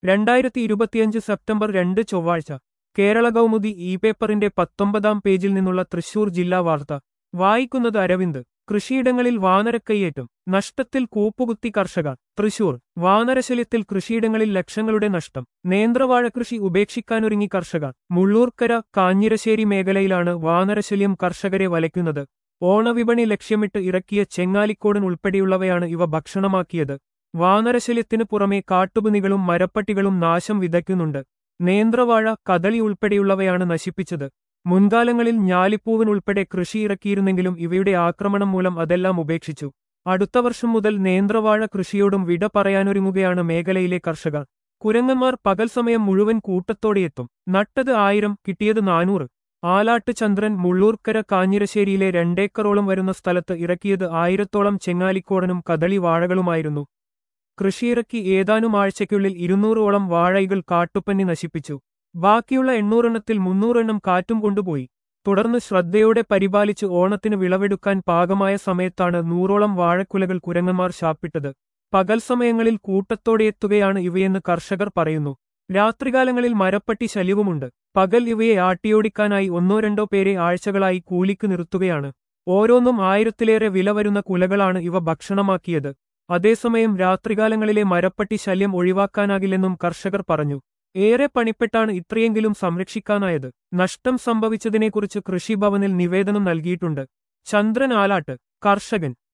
രണ്ടായിരത്തി ഇരുപത്തിയഞ്ച് സെപ്റ്റംബർ രണ്ട് ചൊവ്വാഴ്ച കേരള കൗമുദി ഇ പേപ്പറിന്റെ പത്തൊമ്പതാം പേജിൽ നിന്നുള്ള തൃശൂർ ജില്ലാ വാർത്ത വായിക്കുന്നത് അരവിന്ദ് കൃഷിയിടങ്ങളിൽ വാനരക്കയ്യേറ്റം നഷ്ടത്തിൽ കൂപ്പുകുത്തി കർഷകർ തൃശൂർ വാനരശല്യത്തിൽ കൃഷിയിടങ്ങളിൽ ലക്ഷങ്ങളുടെ നഷ്ടം നേന്ത്രവാഴ കൃഷി ഉപേക്ഷിക്കാനൊരുങ്ങി കർഷകർ മുള്ളൂർക്കര കാഞ്ഞിരശ്ശേരി മേഖലയിലാണ് വാനരശല്യം കർഷകരെ വലയ്ക്കുന്നത് ഓണവിപണി ലക്ഷ്യമിട്ട് ഇറക്കിയ ചെങ്ങാലിക്കോടൻ ഉൾപ്പെടെയുള്ളവയാണ് ഇവ ഭക്ഷണമാക്കിയത് വാനരശല്യത്തിനു പുറമെ കാട്ടുപുനികളും മരപ്പട്ടികളും നാശം വിതയ്ക്കുന്നുണ്ട് നേന്ത്രവാഴ കദളി ഉൾപ്പെടെയുള്ളവയാണ് നശിപ്പിച്ചത് മുൻകാലങ്ങളിൽ ഞാലിപ്പൂവിനുൾപ്പെടെ കൃഷി ഇറക്കിയിരുന്നെങ്കിലും ഇവയുടെ ആക്രമണം മൂലം അതെല്ലാം ഉപേക്ഷിച്ചു അടുത്ത വർഷം മുതൽ നേന്ത്രവാഴ കൃഷിയോടും വിട പറയാനൊരുങ്ങുകയാണ് മേഖലയിലെ കർഷകർ കുരങ്ങന്മാർ പകൽ സമയം മുഴുവൻ കൂട്ടത്തോടെയെത്തും നട്ടത് ആയിരം കിട്ടിയത് നാനൂറ് ആലാട്ട് ചന്ദ്രൻ മുള്ളൂർക്കര കാഞ്ഞിരശ്ശേരിയിലെ രണ്ടേക്കറോളം വരുന്ന സ്ഥലത്ത് ഇറക്കിയത് ആയിരത്തോളം ചെങ്ങാലിക്കോടനും കദളി വാഴകളുമായിരുന്നു കൃഷിയിറക്കി ഏതാനും ആഴ്ചയ്ക്കുള്ളിൽ ഇരുന്നൂറോളം വാഴൈകൾ കാട്ടുപന്നി നശിപ്പിച്ചു ബാക്കിയുള്ള എണ്ണൂറെണ്ണത്തിൽ മുന്നൂറെണ്ണം കാറ്റും കൊണ്ടുപോയി തുടർന്ന് ശ്രദ്ധയോടെ പരിപാലിച്ച് ഓണത്തിന് വിളവെടുക്കാൻ പാകമായ സമയത്താണ് നൂറോളം വാഴക്കുലകൾ കുരങ്ങന്മാർ ശാപ്പിട്ടത് പകൽ സമയങ്ങളിൽ കൂട്ടത്തോടെയെത്തുകയാണ് ഇവയെന്ന് കർഷകർ പറയുന്നു രാത്രികാലങ്ങളിൽ മരപ്പട്ടി ശല്യവുമുണ്ട് പകൽ ഇവയെ ആട്ടിയോടിക്കാനായി ഒന്നോ രണ്ടോ പേരെ ആഴ്ചകളായി കൂലിക്ക് നിർത്തുകയാണ് ഓരോന്നും ആയിരത്തിലേറെ വില വരുന്ന കുലകളാണ് ഇവ ഭക്ഷണമാക്കിയത് അതേസമയം രാത്രികാലങ്ങളിലെ മരപ്പട്ടി ശല്യം ഒഴിവാക്കാനാകില്ലെന്നും കർഷകർ പറഞ്ഞു ഏറെ പണിപ്പെട്ടാണ് ഇത്രയെങ്കിലും സംരക്ഷിക്കാനായത് നഷ്ടം സംഭവിച്ചതിനെക്കുറിച്ച് കൃഷിഭവനിൽ നിവേദനം നൽകിയിട്ടുണ്ട് ചന്ദ്രൻ ആലാട്ട് കർഷകൻ